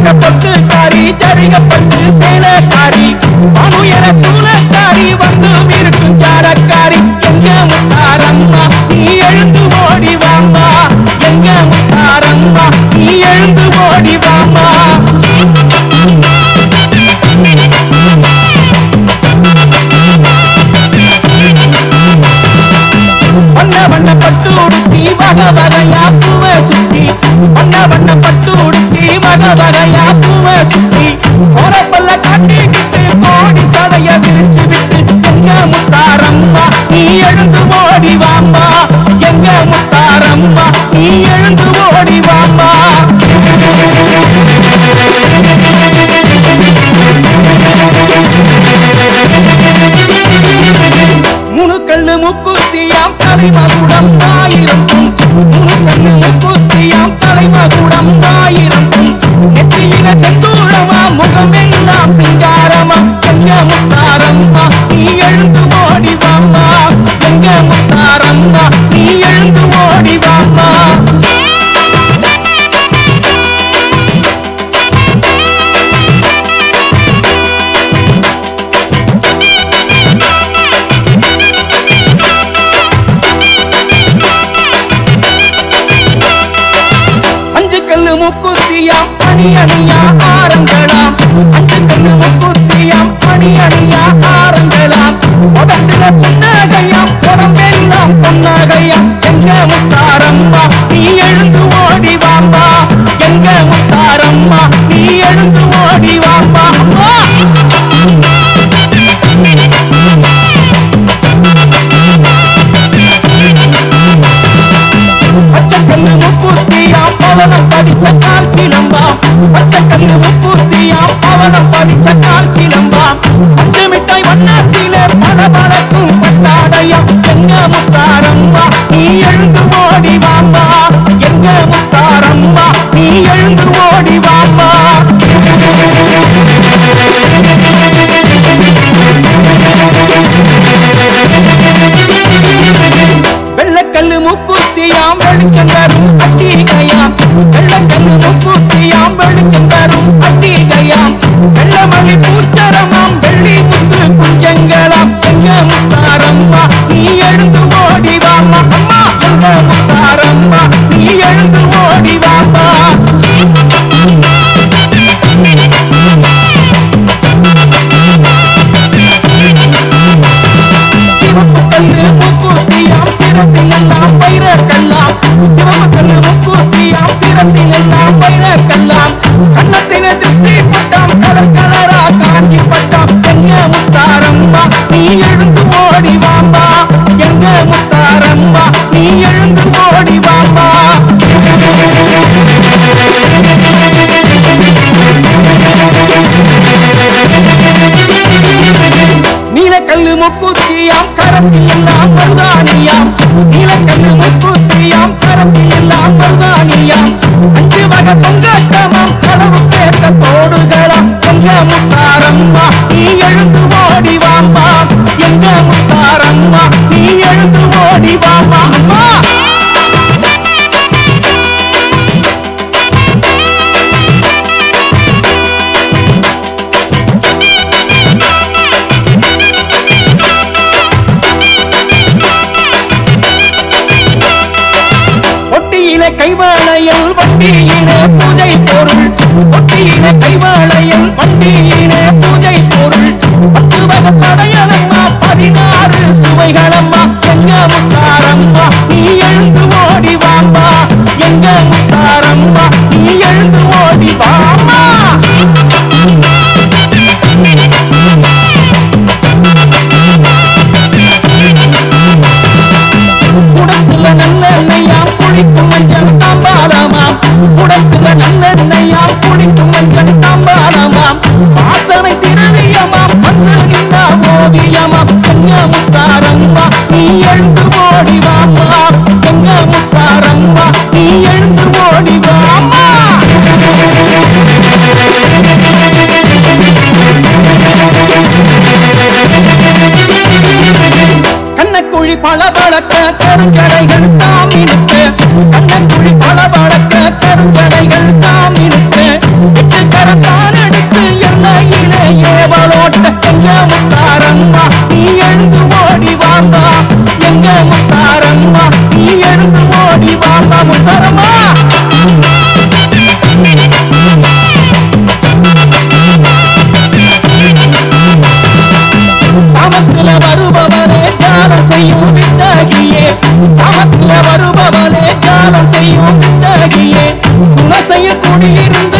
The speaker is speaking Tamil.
பட்ட பொட்டுக்காரி ஜரிகப்பட்டு சேலக்காரி அணுயர சூலக்காரி வந்து இருக்கும் ஜாரக்காரி எங்க முத்தாரம்மா நீ எழுந்து ஓடி வாம்மா எங்க முத்தாரம்மா நீ எழுந்து ஓடி வாம்மா வண்ண வண்ண பட்டு உடுத்தி வக வகையா பூவ சுத்தி வண்ண வண்ண பட்டு உடுத்தி வக வகையா பூவ சுத்தி கோரப்பல்ல காட்டிக்கிட்டு கோடி சடைய விரிச்சு விட்டு எங்க முத்தாரம்மா நீ எழுந்து ஓடி வாம்மா எங்க முத்தாரம்மா நீ எழுந்து ஓடி வாம்மா முணுக்கல்லு முக்குத்தியாம் தலைமகுடம் ஆயிரம் முணுக்கல்லு முக்குத்தியாம் தலைமகுடம் ஆயிரம் நெற்றியில செந்தூரமா முகமெல்லாம் சிங்காரமா எங்க முத்தாரம்மா நீ எழுந்து ஓடி வாம்மா எங்க முத்தாரம்மா நீ எழுந்து ஓடி வாம்மா அஞ்சு கல்லு முக்குத்தியாம் அணி அணியா ஆரங்களாம் அஞ்சு கல்லு முக்குத்தியாம் அணி அணியா ஆரங்களாம் உதட்டுல புன்னகையாம் உடம்பெல்லாம் பொன்னகையாம் எங்க முத்தாரம்மா நீ எழுந்து ஓடி வாம்பா எங்க முத்தாரம்மா நீ எழுந்து ஓடி வாம்பா அம்மா பச்சைக்கல்லு முக்கூர்த்தியாம் பவனம் பதிச்ச கால் சிலம்பாம் பச்சைக்கல்லு முக்கூர்த்தியாம் பவனம் பதிச்ச கால் சிலம்பாம் அஞ்சு மிட்டாய் வண்ணாட்டிலே பல பழக்கும் பட்டாடையாம் எங்க முத்தாரம்மா நீ எழுந்து ஓடி வாம்மா எங்க முத்தாரம்மா நீ எழுந்து ஓடி வாம்மா வெள்ளக்கல்லு முக்குத்தியாம் வெளிச்சம் தரும் அட்டிகையாம் வெள்ளக்கல்லு முக்குத்தியாம் வெளிச்சம் தரும் அட்டிகையாம் வெள்ளமல்லி பூச்சரமாம் வெள்ளி முத்து குஞ்சங்களாம் எங்க முத்தாரம்மா நீ எழுந்து ஓடி வாம்மா அம்மா எங்க முத்தாரம்மா நீ எழுந்து ஓடி வாம்மா சிவப்பு கல்லு முக்கூத்தியாம் சிரசிலெல்லாம் வைர கல்லாம் சிவப்பு கல்லு முக்கூத்தியாம் சிரசிலெல்லாம் வைர கல்லாம் கண்ணத்தின திருஷ்டி பட்டாம் கலர் கலரா காஞ்சி பட்டாம் எங்க முத்தாரம்மா நீ எழுந்து ஓடி வாம்மா எங்க முத்தாரம்மா நீ எழுந்து ஓடி வாம்மா நீலக்கல்லு முக்குத்தியாம் கரத்தில் எல்லாம் மருதானியாம் நீலக்கல்லு முக்குத்தியாம் கரத்தில் எல்லாம் மருதானியாம் அஞ்சு வகை தொங்கட்டமாம் களவு கேட்ட தோடுகளாம் எங்க முத்தாரம்மா நீ எழுந்து ஓடி வாம்மா எங்க முத்தாரம்மா நீ எழுந்து ஓடி வாம்மா அம்மா ஒட்டியிலே கைவாளையில் வண்டியிலே பூஜை பொருள் ஒட்டியிலே கைவாளையில் வண்டியிலே பூஜை பொருள் பத்து வகை படையலம்மா பதினாறு சுவைகளம்மா எங்க முத்தாரம்மா நீ எழுந்து ஓடி வாம்மா எங்க முத்தாரம்மா நீ எழுந்து ஓடி வாம்மா குடத்துல நல்லெண்ணெயாம் குளிக்கும் மஞ்சள் தாம்பாளமாம் குடத்துல நல்லெண்ணெயாம் குளிக்கும் மஞ்சள் தாம்பாளமாம் வாசனை திரவியமாம் வந்து நின்னா ஓவியமாம் எங்க முத்தாரம்மா நீ எழுந்து ஓடி வாம்மா எங்க முத்தாரம்மா நீ எழுந்து ஓடி வாம்மா கண்ணக்குழி பளபளக்க கருஞ்சடைகள் தாமினுக்கு கண்ணக்குழி பளபளக்க கருஞ்சடைகள் தாமினுக்கு எட்டு முத்தாரம்மா நீ எழுந்து ஓடி வாம்பா எங்க முத்தாரம்மா நீ எழுந்து ஓடி வாம்பா முத்தாரம்மா சாமத்துல வருபவரே ஜாலம் செய்யும் வித்தகியே சாமத்துல வருபவரே ஜாலம் செய்யும் வித்தகியே குணசைய குடியிருந்த